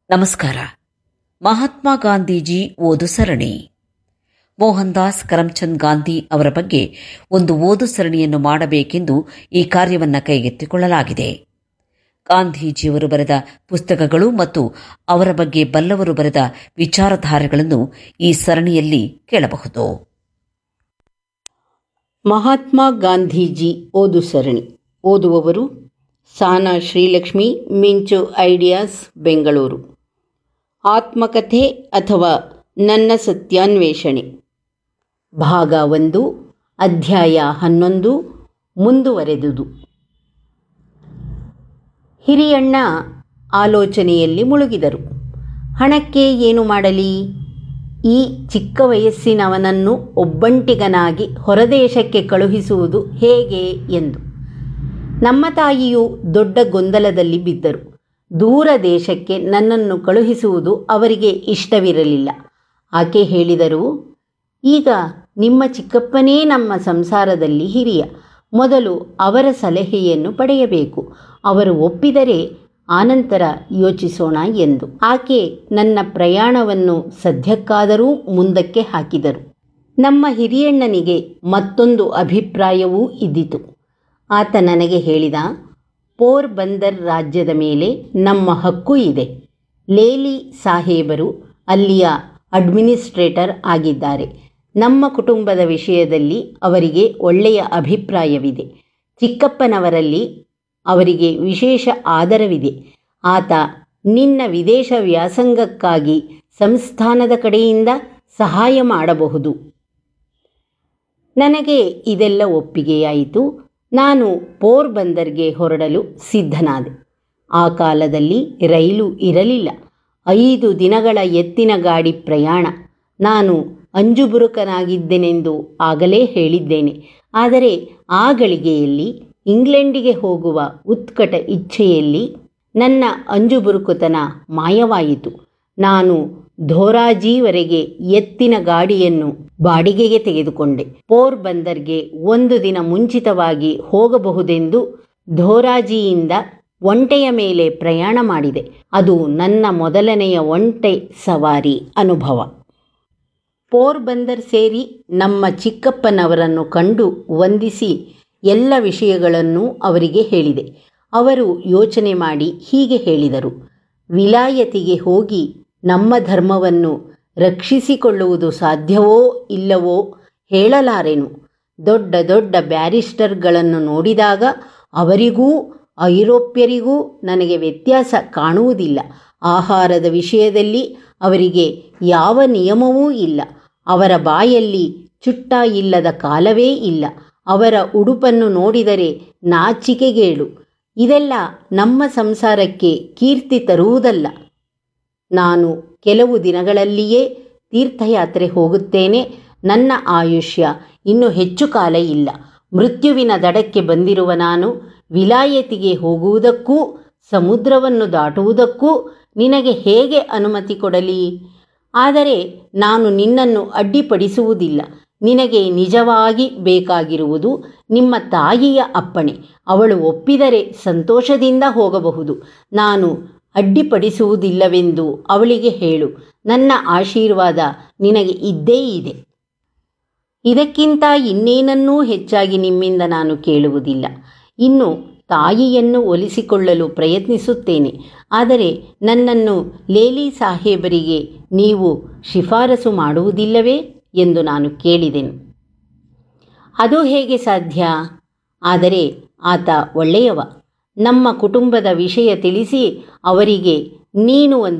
ನಮಸ್ಕಾರ ಮಹಾತ್ಮ ಗಾಂಧೀಜಿ ಓದು ಸರಣಿ ಮೋಹನ್ ದಾಸ್ ಕರಮ್ಚಂದ್ ಗಾಂಧಿ ಅವರ ಬಗ್ಗೆ ಒಂದು ಓದು ಸರಣಿಯನ್ನು ಮಾಡಬೇಕೆಂದು ಈ ಕಾರ್ಯವನ್ನು ಕೈಗೆತ್ತಿಕೊಳ್ಳಲಾಗಿದೆ ಗಾಂಧೀಜಿಯವರು ಬರೆದ ಪುಸ್ತಕಗಳು ಮತ್ತು ಅವರ ಬಗ್ಗೆ ಬಲ್ಲವರು ಬರೆದ ವಿಚಾರಧಾರೆಗಳನ್ನು ಈ ಸರಣಿಯಲ್ಲಿ ಕೇಳಬಹುದು ಮಹಾತ್ಮ ಗಾಂಧೀಜಿ ಓದು ಸರಣಿ ಓದುವವರು ಸಾನಾ ಶ್ರೀಲಕ್ಷ್ಮಿ ಮಿಂಚು ಐಡಿಯಾಸ್ ಬೆಂಗಳೂರು ಆತ್ಮಕಥೆ ಅಥವಾ ನನ್ನ ಸತ್ಯಾನ್ವೇಷಣೆ ಭಾಗ ಒಂದು ಅಧ್ಯಾಯ ಹನ್ನೊಂದು ಮುಂದುವರೆದುದು ಹಿರಿಯಣ್ಣ ಆಲೋಚನೆಯಲ್ಲಿ ಮುಳುಗಿದರು ಹಣಕ್ಕೆ ಏನು ಮಾಡಲಿ ಈ ಚಿಕ್ಕ ವಯಸ್ಸಿನವನನ್ನು ಒಬ್ಬಂಟಿಗನಾಗಿ ಹೊರದೇಶಕ್ಕೆ ಕಳುಹಿಸುವುದು ಹೇಗೆ ಎಂದು ನಮ್ಮ ತಾಯಿಯು ದೊಡ್ಡ ಗೊಂದಲದಲ್ಲಿ ಬಿದ್ದರು ದೂರ ದೇಶಕ್ಕೆ ನನ್ನನ್ನು ಕಳುಹಿಸುವುದು ಅವರಿಗೆ ಇಷ್ಟವಿರಲಿಲ್ಲ ಆಕೆ ಹೇಳಿದರು ಈಗ ನಿಮ್ಮ ಚಿಕ್ಕಪ್ಪನೇ ನಮ್ಮ ಸಂಸಾರದಲ್ಲಿ ಹಿರಿಯ ಮೊದಲು ಅವರ ಸಲಹೆಯನ್ನು ಪಡೆಯಬೇಕು ಅವರು ಒಪ್ಪಿದರೆ ಆನಂತರ ಯೋಚಿಸೋಣ ಎಂದು ಆಕೆ ನನ್ನ ಪ್ರಯಾಣವನ್ನು ಸದ್ಯಕ್ಕಾದರೂ ಮುಂದಕ್ಕೆ ಹಾಕಿದರು ನಮ್ಮ ಹಿರಿಯಣ್ಣನಿಗೆ ಮತ್ತೊಂದು ಅಭಿಪ್ರಾಯವೂ ಇದ್ದಿತು ಆತ ನನಗೆ ಹೇಳಿದ ಪೋರ್ ಬಂದರ್ ರಾಜ್ಯದ ಮೇಲೆ ನಮ್ಮ ಹಕ್ಕು ಇದೆ ಲೇಲಿ ಸಾಹೇಬರು ಅಲ್ಲಿಯ ಅಡ್ಮಿನಿಸ್ಟ್ರೇಟರ್ ಆಗಿದ್ದಾರೆ ನಮ್ಮ ಕುಟುಂಬದ ವಿಷಯದಲ್ಲಿ ಅವರಿಗೆ ಒಳ್ಳೆಯ ಅಭಿಪ್ರಾಯವಿದೆ ಚಿಕ್ಕಪ್ಪನವರಲ್ಲಿ ಅವರಿಗೆ ವಿಶೇಷ ಆದರವಿದೆ ಆತ ನಿನ್ನ ವಿದೇಶ ವ್ಯಾಸಂಗಕ್ಕಾಗಿ ಸಂಸ್ಥಾನದ ಕಡೆಯಿಂದ ಸಹಾಯ ಮಾಡಬಹುದು ನನಗೆ ಇದೆಲ್ಲ ಒಪ್ಪಿಗೆಯಾಯಿತು ನಾನು ಪೋರ್ ಬಂದರ್ಗೆ ಹೊರಡಲು ಸಿದ್ಧನಾದೆ ಆ ಕಾಲದಲ್ಲಿ ರೈಲು ಇರಲಿಲ್ಲ ಐದು ದಿನಗಳ ಎತ್ತಿನ ಗಾಡಿ ಪ್ರಯಾಣ ನಾನು ಅಂಜುಬುರುಕನಾಗಿದ್ದೆನೆಂದು ಆಗಲೇ ಹೇಳಿದ್ದೇನೆ ಆದರೆ ಆ ಗಳಿಗೆಯಲ್ಲಿ ಇಂಗ್ಲೆಂಡಿಗೆ ಹೋಗುವ ಉತ್ಕಟ ಇಚ್ಛೆಯಲ್ಲಿ ನನ್ನ ಅಂಜುಬುರುಕುತನ ಮಾಯವಾಯಿತು ನಾನು ಧೋರಾಜಿವರೆಗೆ ಎತ್ತಿನ ಗಾಡಿಯನ್ನು ಬಾಡಿಗೆಗೆ ತೆಗೆದುಕೊಂಡೆ ಪೋರ್ ಬಂದರ್ಗೆ ಒಂದು ದಿನ ಮುಂಚಿತವಾಗಿ ಹೋಗಬಹುದೆಂದು ಧೋರಾಜಿಯಿಂದ ಒಂಟೆಯ ಮೇಲೆ ಪ್ರಯಾಣ ಮಾಡಿದೆ ಅದು ನನ್ನ ಮೊದಲನೆಯ ಒಂಟೆ ಸವಾರಿ ಅನುಭವ ಪೋರ್ ಬಂದರ್ ಸೇರಿ ನಮ್ಮ ಚಿಕ್ಕಪ್ಪನವರನ್ನು ಕಂಡು ವಂದಿಸಿ ಎಲ್ಲ ವಿಷಯಗಳನ್ನು ಅವರಿಗೆ ಹೇಳಿದೆ ಅವರು ಯೋಚನೆ ಮಾಡಿ ಹೀಗೆ ಹೇಳಿದರು ವಿಲಾಯತಿಗೆ ಹೋಗಿ ನಮ್ಮ ಧರ್ಮವನ್ನು ರಕ್ಷಿಸಿಕೊಳ್ಳುವುದು ಸಾಧ್ಯವೋ ಇಲ್ಲವೋ ಹೇಳಲಾರೆನು ದೊಡ್ಡ ದೊಡ್ಡ ಬ್ಯಾರಿಸ್ಟರ್ಗಳನ್ನು ನೋಡಿದಾಗ ಅವರಿಗೂ ಐರೋಪ್ಯರಿಗೂ ನನಗೆ ವ್ಯತ್ಯಾಸ ಕಾಣುವುದಿಲ್ಲ ಆಹಾರದ ವಿಷಯದಲ್ಲಿ ಅವರಿಗೆ ಯಾವ ನಿಯಮವೂ ಇಲ್ಲ ಅವರ ಬಾಯಲ್ಲಿ ಚುಟ್ಟ ಇಲ್ಲದ ಕಾಲವೇ ಇಲ್ಲ ಅವರ ಉಡುಪನ್ನು ನೋಡಿದರೆ ನಾಚಿಕೆಗೇಡು ಇದೆಲ್ಲ ನಮ್ಮ ಸಂಸಾರಕ್ಕೆ ಕೀರ್ತಿ ತರುವುದಲ್ಲ ನಾನು ಕೆಲವು ದಿನಗಳಲ್ಲಿಯೇ ತೀರ್ಥಯಾತ್ರೆ ಹೋಗುತ್ತೇನೆ ನನ್ನ ಆಯುಷ್ಯ ಇನ್ನು ಹೆಚ್ಚು ಕಾಲ ಇಲ್ಲ ಮೃತ್ಯುವಿನ ದಡಕ್ಕೆ ಬಂದಿರುವ ನಾನು ವಿಲಾಯತಿಗೆ ಹೋಗುವುದಕ್ಕೂ ಸಮುದ್ರವನ್ನು ದಾಟುವುದಕ್ಕೂ ನಿನಗೆ ಹೇಗೆ ಅನುಮತಿ ಕೊಡಲಿ ಆದರೆ ನಾನು ನಿನ್ನನ್ನು ಅಡ್ಡಿಪಡಿಸುವುದಿಲ್ಲ ನಿನಗೆ ನಿಜವಾಗಿ ಬೇಕಾಗಿರುವುದು ನಿಮ್ಮ ತಾಯಿಯ ಅಪ್ಪಣೆ ಅವಳು ಒಪ್ಪಿದರೆ ಸಂತೋಷದಿಂದ ಹೋಗಬಹುದು ನಾನು ಅಡ್ಡಿಪಡಿಸುವುದಿಲ್ಲವೆಂದು ಅವಳಿಗೆ ಹೇಳು ನನ್ನ ಆಶೀರ್ವಾದ ನಿನಗೆ ಇದ್ದೇ ಇದೆ ಇದಕ್ಕಿಂತ ಇನ್ನೇನನ್ನೂ ಹೆಚ್ಚಾಗಿ ನಿಮ್ಮಿಂದ ನಾನು ಕೇಳುವುದಿಲ್ಲ ಇನ್ನು ತಾಯಿಯನ್ನು ಒಲಿಸಿಕೊಳ್ಳಲು ಪ್ರಯತ್ನಿಸುತ್ತೇನೆ ಆದರೆ ನನ್ನನ್ನು ಲೇಲಿ ಸಾಹೇಬರಿಗೆ ನೀವು ಶಿಫಾರಸು ಮಾಡುವುದಿಲ್ಲವೇ ಎಂದು ನಾನು ಕೇಳಿದೆನು ಅದು ಹೇಗೆ ಸಾಧ್ಯ ಆದರೆ ಆತ ಒಳ್ಳೆಯವ ನಮ್ಮ ಕುಟುಂಬದ ವಿಷಯ ತಿಳಿಸಿ ಅವರಿಗೆ ನೀನು ಒಂದು